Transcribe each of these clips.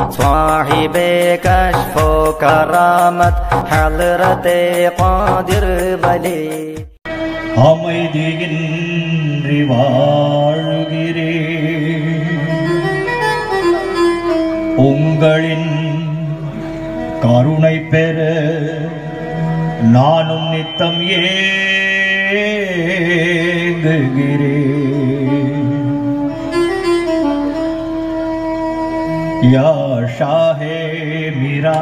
صاحب كشف كرامة حضرة قادر بلي அமைதியின்றி வாழுகிறே உங்களின் கருணை பெற நானும் நித்தம் ஏங்குகிறேன் யா ஷாஹே மீரா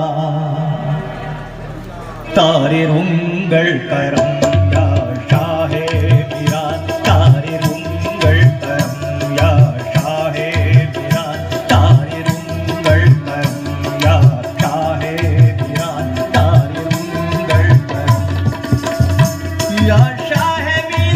தாரிர் உங்கள் கரம் யா ஷாஹே பிரான் தாரிர் உங்கள் கரம் யா ஷாஹே பிரான் தாரிர் உங்கள் கரம் யா ஷாஹே பிரான் தாரிர் உங்கள் கரம் யா ஷாஹே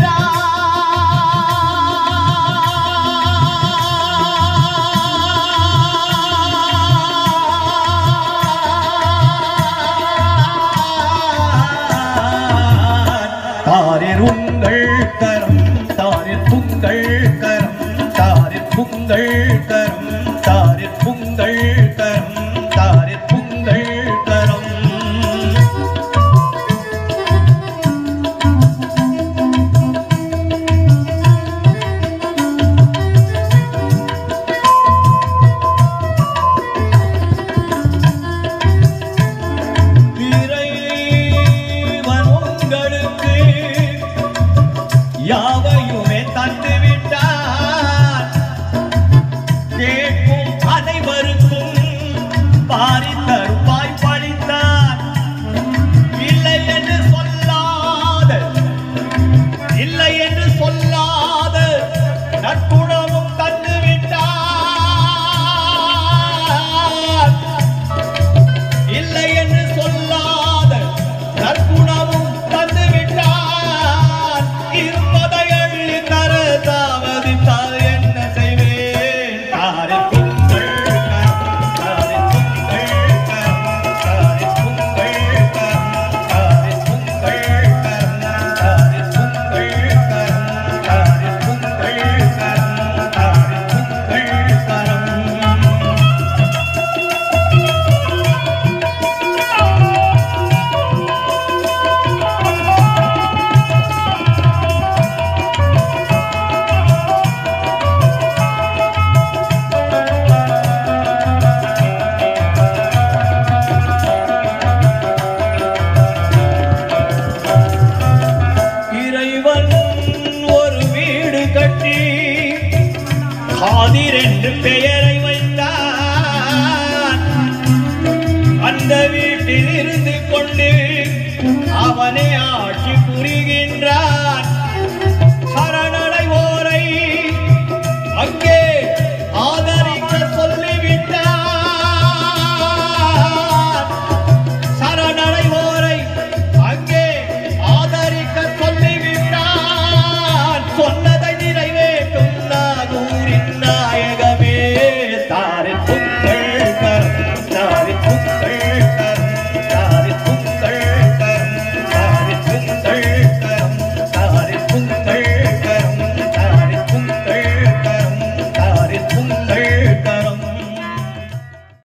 தாரிர் உங்கள் கரம் தாரிர் புங்கள் கரம் தாரிர் புங்கள் கரம் தாரிர் புங்கள் கரம் தாரிர் புங்கள் கரம் இறைவன் உங்களுக்கு யாவையுமே தந்து விட்டார் கேட்கும் அனைவருக்கும் பாரி